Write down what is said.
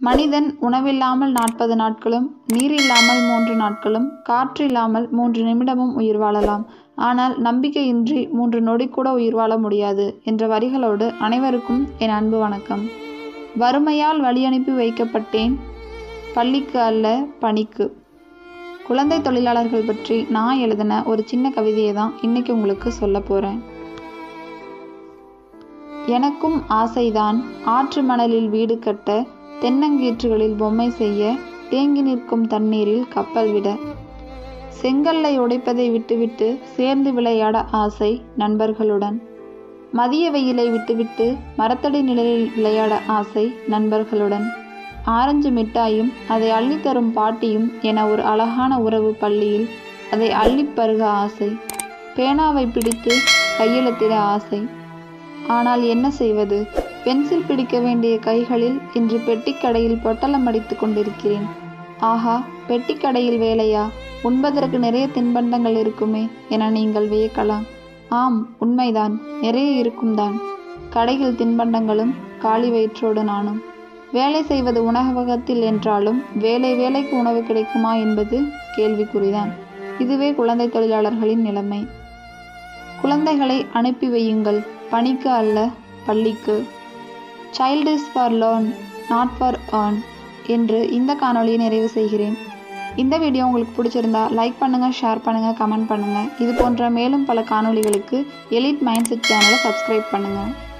மனிதன் உணவில்லாமல் நாற்பது நாட்களும் நீர் இல்லாமல் மூன்று நாட்களும் காற்று இல்லாமல் மூன்று நிமிடமும் உயிர் வாழலாம் ஆனால் நம்பிக்கையின்றி மூன்று நொடி கூட உயிர் வாழ முடியாது என்ற வரிகளோடு அனைவருக்கும் என் அன்பு வணக்கம் வறுமையால் வழியனுப்பி வைக்கப்பட்டேன் பள்ளிக்கு அல்ல பணிக்கு குழந்தை தொழிலாளர்கள் பற்றி நான் எழுதின ஒரு சின்ன கவிதையை தான் இன்னைக்கு உங்களுக்கு சொல்ல போகிறேன் எனக்கும் ஆசைதான் ஆற்று மணலில் வீடு கட்ட தென்னங்கீற்றுகளில் பொம்மை செய்ய தேங்கி நிற்கும் தண்ணீரில் கப்பல் விட செங்கல்லை உடைப்பதை விட்டுவிட்டு சேர்ந்து விளையாட ஆசை நண்பர்களுடன் மதிய வெயிலை விட்டுவிட்டு மரத்தடி நிழலில் விளையாட ஆசை நண்பர்களுடன் ஆரஞ்சு மிட்டாயும் அதை அள்ளித்தரும் பாட்டியும் என ஒரு அழகான உறவு பள்ளியில் அதை அள்ளிப் பருக ஆசை பேனாவை பிடித்து கையெழுத்திட ஆசை ஆனால் என்ன செய்வது பென்சில் பிடிக்க வேண்டிய கைகளில் இன்று பெட்டிக்கடையில் பொட்டலம் அடித்து கொண்டிருக்கிறேன் ஆஹா பெட்டிக்கடையில் வேலையா உண்பதற்கு நிறைய தின்பண்டங்கள் இருக்குமே என நீங்கள் வியக்கலாம் ஆம் உண்மைதான் நிறைய இருக்கும் தான் கடையில் தின்பண்டங்களும் காலி வயிற்றோடு நானும் வேலை செய்வது உணவகத்தில் என்றாலும் வேலை வேலைக்கு உணவு கிடைக்குமா என்பது கேள்விக்குறிதான் இதுவே குழந்தை தொழிலாளர்களின் நிலைமை குழந்தைகளை அனுப்பி வையுங்கள் பணிக்கு அல்ல பள்ளிக்கு child is for learn not for earn என்று இந்த காணொலியை நிறைவு செய்கிறேன் இந்த வீடியோ உங்களுக்கு பிடிச்சிருந்தா லைக் பண்ணுங்கள் ஷேர் பண்ணுங்கள் கமெண்ட் பண்ணுங்கள் இது போன்ற மேலும் பல காணொளிகளுக்கு எலிட் மைண்ட் செட் சேனலை சப்ஸ்கிரைப் பண்ணுங்கள்